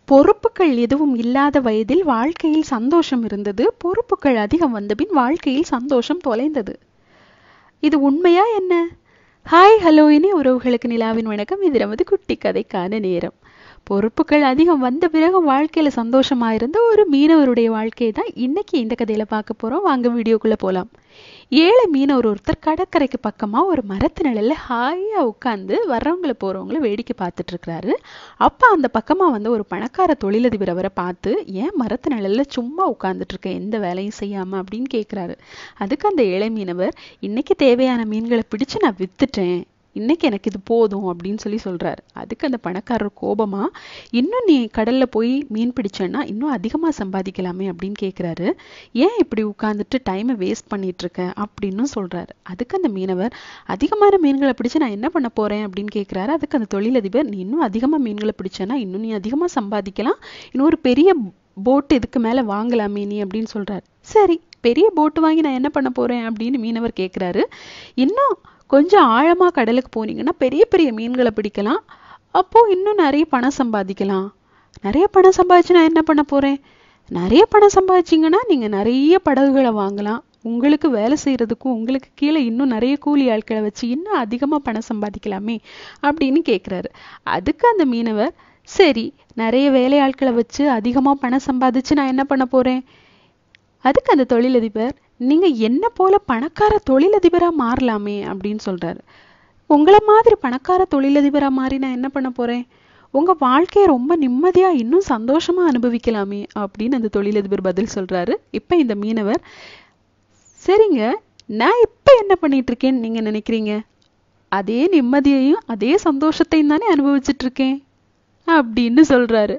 பொறுப்புகள் எதுவும் இல்லாத வயதில் வாழ்க்கையில் சந்தோஷம் இருந்தது பொறுப்புகள் அதிகம் வந்தபின் வாழ்க்கையில் சந்தோஷம் தொலைந்தது இது உண்மையா என்ன ஹாய் ஹலோ இனி உறவுகளுக்கு நிலாவின் வணக்கம் இது நமது குட்டி கதைக்கான நேரம் பொறுப்புகள் அதிகம் வந்த பிறகு வாழ்க்கையில சந்தோஷமா இருந்த ஒரு மீனவருடைய வாழ்க்கையை தான் இன்னைக்கு இந்த கதையில பார்க்க போறோம் வாங்க வீடியோக்குள்ள போலாம் ஏழை மீனவர் ஒருத்தர் கடற்கரைக்கு பக்கமா ஒரு மரத்து நிழல்ல ஹாயா உட்காந்து வர்றவங்கள போறவங்கள வேடிக்கை பார்த்துட்டு இருக்கிறாரு அப்ப அந்த பக்கமா வந்து ஒரு பணக்கார தொழிலதிபர் அவரை பார்த்து ஏன் மரத்து நிழல்ல சும்மா உட்கார்ந்துட்டு இருக்க எந்த வேலையும் செய்யாம அப்படின்னு கேக்குறாரு அதுக்கு அந்த ஏழை மீனவர் இன்னைக்கு தேவையான மீன்களை பிடிச்சு நான் வித்துட்டேன் இன்னைக்கு எனக்கு இது போதும் அப்படின்னு சொல்லி சொல்றாரு அதுக்கு அந்த பணக்காரர் கோபமா இன்னும் நீ கடல்ல போய் மீன் பிடிச்சேன்னா இன்னும் அதிகமா சம்பாதிக்கலாமே அப்படின்னு கேக்குறாரு ஏன் இப்படி உட்கார்ந்துட்டு டைமை வேஸ்ட் பண்ணிட்டு இருக்க அப்படின்னு சொல்றாரு அதுக்கு அந்த மீனவர் அதிகமான மீன்களை பிடிச்சு நான் என்ன பண்ண போறேன் அப்படின்னு கேக்குறாரு அதுக்கு அந்த தொழிலதிபர் நீ இன்னும் அதிகமா மீன்களை பிடிச்சேன்னா இன்னும் நீ அதிகமா சம்பாதிக்கலாம் இன்னும் ஒரு பெரிய போட் இதுக்கு மேல வாங்கலாமே நீ அப்படின்னு சொல்றாரு சரி பெரிய போட்டு வாங்கி நான் என்ன பண்ண போறேன் அப்படின்னு மீனவர் கேக்குறாரு இன்னும் கொஞ்சம் ஆழமா கடலுக்கு போனீங்கன்னா பெரிய பெரிய மீன்களை பிடிக்கலாம் அப்போ இன்னும் நிறைய பணம் சம்பாதிக்கலாம் நிறைய பணம் சம்பாதிச்சு நான் என்ன பண்ண போறேன் நிறைய பணம் சம்பாதிச்சீங்கன்னா நீங்க நிறைய படகுகளை வாங்கலாம் உங்களுக்கு வேலை செய்யறதுக்கும் உங்களுக்கு கீழே இன்னும் நிறைய கூலி ஆட்களை வச்சு இன்னும் அதிகமா பணம் சம்பாதிக்கலாமே அப்படின்னு கேக்குறாரு அதுக்கு அந்த மீனவர் சரி நிறைய வேலையாட்களை வச்சு அதிகமா பணம் சம்பாதிச்சு நான் என்ன பண்ண போறேன் அதுக்கு அந்த தொழிலதிபர் நீங்க என்ன போல பணக்கார தொழிலதிபரா மாறலாமே அப்படின்னு சொல்றாரு உங்களை மாதிரி பணக்கார தொழிலதிபரா மாறி நான் என்ன பண்ண போறேன் உங்க வாழ்க்கையை ரொம்ப நிம்மதியா இன்னும் சந்தோஷமா அனுபவிக்கலாமே அப்படின்னு அந்த தொழிலதிபர் பதில் சொல்றாரு இப்ப இந்த மீனவர் சரிங்க நான் இப்ப என்ன பண்ணிட்டு இருக்கேன்னு நீங்க நினைக்கிறீங்க அதே நிம்மதியையும் அதே சந்தோஷத்தையும் தானே அனுபவிச்சுட்டு இருக்கேன் அப்படின்னு சொல்றாரு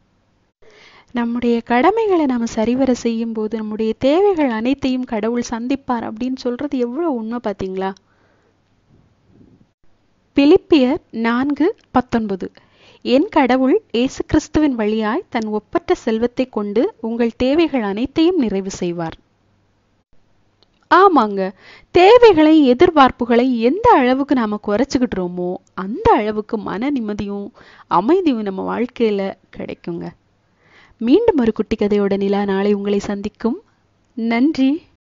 நம்முடைய கடமைகளை நாம சரிவர செய்யும் போது நம்முடைய தேவைகள் அனைத்தையும் கடவுள் சந்திப்பார் அப்படின்னு சொல்றது எவ்வளவு உண்மை பாத்தீங்களா பிலிப்பியர் நான்கு பத்தொன்பது என் கடவுள் இயேசு கிறிஸ்துவின் வழியாய் தன் ஒப்பற்ற செல்வத்தை கொண்டு உங்கள் தேவைகள் அனைத்தையும் நிறைவு செய்வார் ஆமாங்க தேவைகளை எதிர்பார்ப்புகளை எந்த அளவுக்கு நாம குறைச்சுக்கிட்டுறோமோ அந்த அளவுக்கு மன நிம்மதியும் அமைதியும் நம்ம வாழ்க்கையில கிடைக்குங்க மீண்டும் ஒரு குட்டி கதையோட நிலா நாளை உங்களை சந்திக்கும் நன்றி